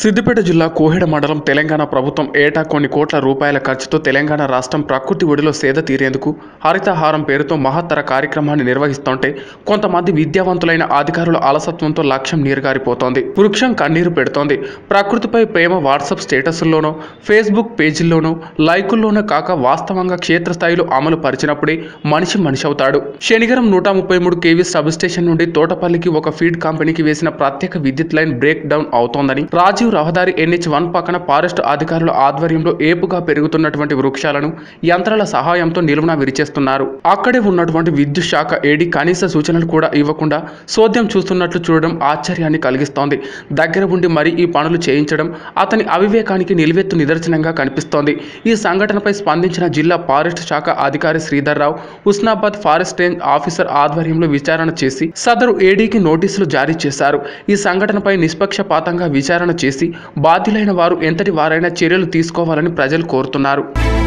సిద్దిపేట జిల్లా కోహెడ మండలం తెలంగాణ ప్రభుత్వం ఏటా కొన్ని కోట్ల రూపాయల ఖర్చుతో తెలంగాణ రాష్ట్రం ప్రకృతి ఒడిలో సేద తీరేందుకు హరితహారం పేరుతో మహత్తర కార్యక్రమాన్ని నిర్వహిస్తుంటే కొంతమంది విద్యావంతులైన అధికారుల అలసత్వంతో లక్ష్యం నీరుగారిపోతోంది వృక్షం కన్నీరు పెడుతోంది ప్రకృతిపై ప్రేమ వాట్సాప్ స్టేటస్ల్లోనో ఫేస్బుక్ పేజీల్లోనో లైకుల్లోనో కాక వాస్తవంగా క్షేత్రస్థాయిలో అమలు పరిచినప్పుడే మనిషి మనిషి అవుతాడు శనిగరం నూట ముప్పై మూడు కేవీ సబ్ స్టేషన్ నుండి తోటపల్లికి ఒక ఫీడ్ కంపెనీకి వేసిన ప్రత్యేక విద్యుత్ లైన్ బ్రేక్ డౌన్ అవుతోందని రాజీవ్ రహదారి ఎన్హెచ్ వన్ పక్కన ఫారెస్ట్ అధికారుల ఆధ్వర్యంలో ఏపుగా పెరుగుతున్నటువంటి వృక్షాలను యంత్రాల సహాయంతో నిలువున విరిచేస్తున్నారు అక్కడే ఉన్నటువంటి విద్యుత్ శాఖ ఏడి కనీస సూచనలు కూడా ఇవ్వకుండా సోద్యం చూస్తున్నట్లు చూడడం ఆశ్చర్యాన్ని కలిగిస్తోంది దగ్గర ఉండి మరీ ఈ పనులు చేయించడం అతని అవివేకానికి నిలువెత్తు నిదర్శనంగా కనిపిస్తోంది ఈ సంఘటనపై స్పందించిన జిల్లా ఫారెస్ట్ శాఖ అధికారి Sridhar Rao Husnabad forest range officer ఆధ్వర్యంలో విచారణ చేసి సదరు ఏడీకి నోటీసులు జారీ చేశారు ఈ సంఘటనపై నిష్పక్షపాతంగా విచారణ చేసి బాధ్యులైన వారు ఎంతటి వారైనా చర్యలు తీసుకోవాలని ప్రజలు కోరుతున్నారు